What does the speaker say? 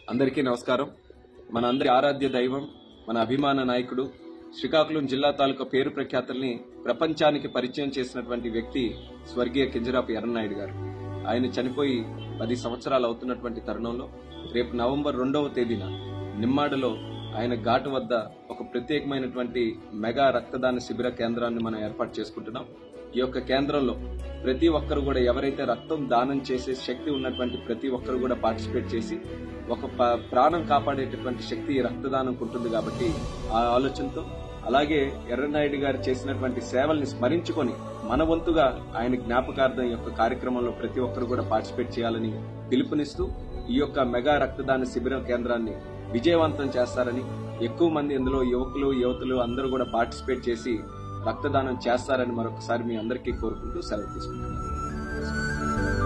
అందరికీ నమస్కారం మన అందరి ఆరాధ్య దైవం మన అభిమాన నాయకుడు శ్రీకాకుళం జిల్లా తాలూకా పేరు ప్రఖ్యాతుల్ని ప్రపంచానికి పరిచయం చేసినటువంటి వ్యక్తి స్వర్గీయ కింజరాపు ఎర్రనాయుడు గారు ఆయన చనిపోయి పది సంవత్సరాలు అవుతున్నటువంటి తరుణంలో రేపు నవంబర్ రెండవ తేదీన నిమ్మాడలో ఆయన ఘాటు వద్ద ఒక ప్రత్యేకమైనటువంటి మెగా రక్తదాన శిబిర కేంద్రాన్ని మనం ఏర్పాటు చేసుకుంటున్నాం ఈ యొక్క కేంద్రంలో ప్రతి ఒక్కరు కూడా ఎవరైతే రక్తం దానం చేసే శక్తి ఉన్నటువంటి ప్రతి ఒక్కరు కూడా పార్టిసిపేట్ చేసి ఒక ప- ప్రాణం కాపాడేటటువంటి శక్తి ఈ రక్తదానంకు ఉంటుంది కాబట్టి ఆ ఆలోచనతో అలాగే ఎర్రనాయుడు గారు చేసినటువంటి సేవల్ని స్మరించుకొని మన వంతుగా ఆయన జ్ఞాపకార్థం ఈ యొక్క కార్యక్రమంలో ప్రతి ఒక్కరు కూడా పార్టిసిపేట్ చేయాలని పిలుపునిస్తూ ఈ యొక్క మెగా రక్తదాన శిబిరం కేంద్రాన్ని విజయవంతం చేస్తారని ఎక్కువ మంది ఇందులో యువకులు యువతులు అందరూ కూడా పార్టిసిపేట్ చేసి రక్తదానం చేస్తారని మరొకసారి మీ అందరికీ కోరుకుంటూ సెలవు తీసుకుంటున్నాను